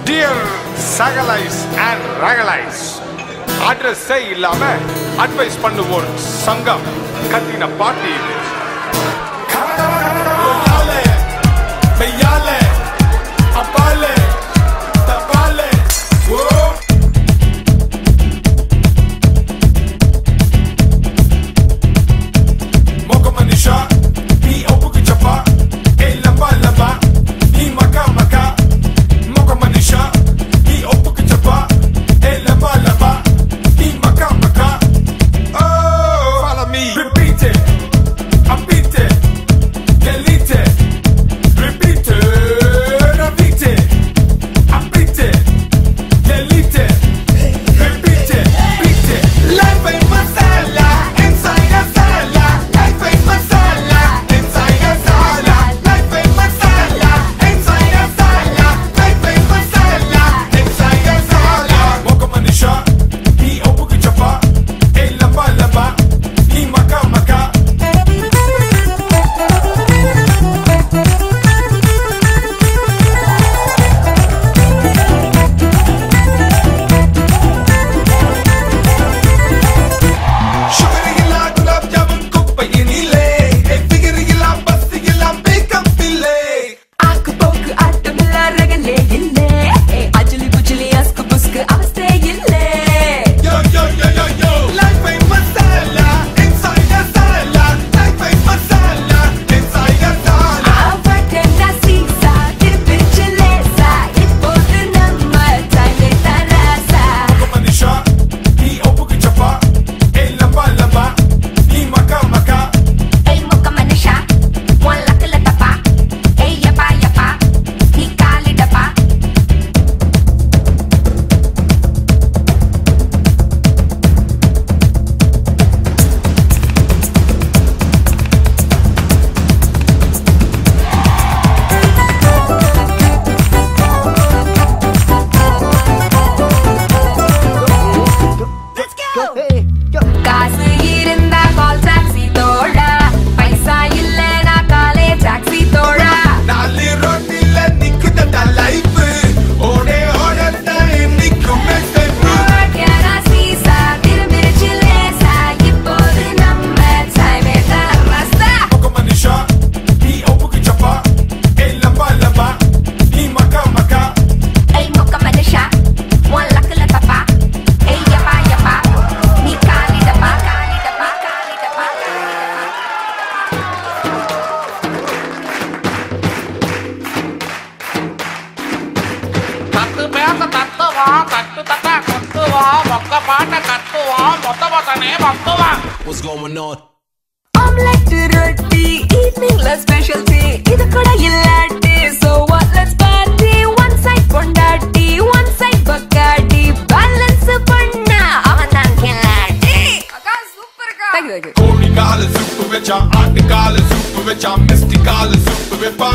Dear சகலைஸ் and ரகலைஸ் அட்ரஸே இல்லாம advice பண்ணுவோர் சங்கம் கத்தின பாட்டி இது Royale, Mayale, Apale, Tapale, Whoa. Moko manisha, ni opuku chapa, e lamba lamba, ni maka maka. Moko manisha, ni opuku chapa, e lamba lamba, ni maka maka. Oh, Follow me. repeat it, repeat it. Delete it. Repeat it. Repeat it. Repeat it. Delete it. Repeat it. Repeat it. Life ain't masala. Inside a sala. Life ain't masala. Inside a sala. Life ain't masala. Inside a sala. Life ain't masala. Inside a sala. Moka manisha. Ni opuku chapa. Eh lamba lamba. Ni maka maka. சுகரில்லா குலாப் ஜாமுன் குப்பையினிலே எத்திகிரில்லா பஸ்திகில்லாம் பேக்கம் பிள்ளை ஆக்கு போக்கு ஆட்டமில்ல ரகலே இல்லே அஜலி புஜலி அஸ்கு புஸ்கு அவஸ்தே இல்லே Yo yo yo yo yo Life ain't masala Inside a sala Life ain't masala Inside a sala அவட்டா சீசா திருப்பிச்சு லேசா இப்போது நம்ம டைமே தராசா Manisha Ni opuku chapa Eh lamba lamba Ni maka maka ஏய் முக்க மனுஷா உன் லக்குல தப்பா ஏய் யப்பா யப்பா நீ காலிடப்பா காசு இருந்தா கால் டாக்ஸி தோழா பைசா இல்லனா காலே டாக்ஸி தோழா நாலு ரோட்டில நிக்குதடா லைஃப் ஓடே ஓடத்த நிக்குமே ஸ்டெப் ஓகேடா சீசா திரும்பிருச்சு லேசா இப்போது நம்ம டைமே தராசா Moka manisha Ni opuku chapa Eh lamba lamba Ni maka maka ஏய் முக்க மனுஷா உன் லக்குல தப்பா ஏய் யப்பா யப்பா நீ காலிடப்பா காலிடப்பா காலிடப்பா தத்து பேச தத்துவா தட்டு தட்ட கொத்துவா மொக்க பாட்ட கத்துவா மொத்த மொத்தனே மொத்துவா What's going on? ஆம்லெட் ரொட்டி ஈவினிங்ல ஸ்பெஷல்டி இது கூட இல்லாட்டி so what let's party one side பொண்டாட்டி ஒன் சைட் பக்காட்டி பேலன்ஸ் பண்ண அவன் தான் கில்லாட்டி அக்கா சூப்பர்க்கா தேங்க் யூ கோழி கால சூப்பு வச்சா ஆட்டு கால சூப்பு வச்சா மிஸ்டி கால சூப்பு வைப்பா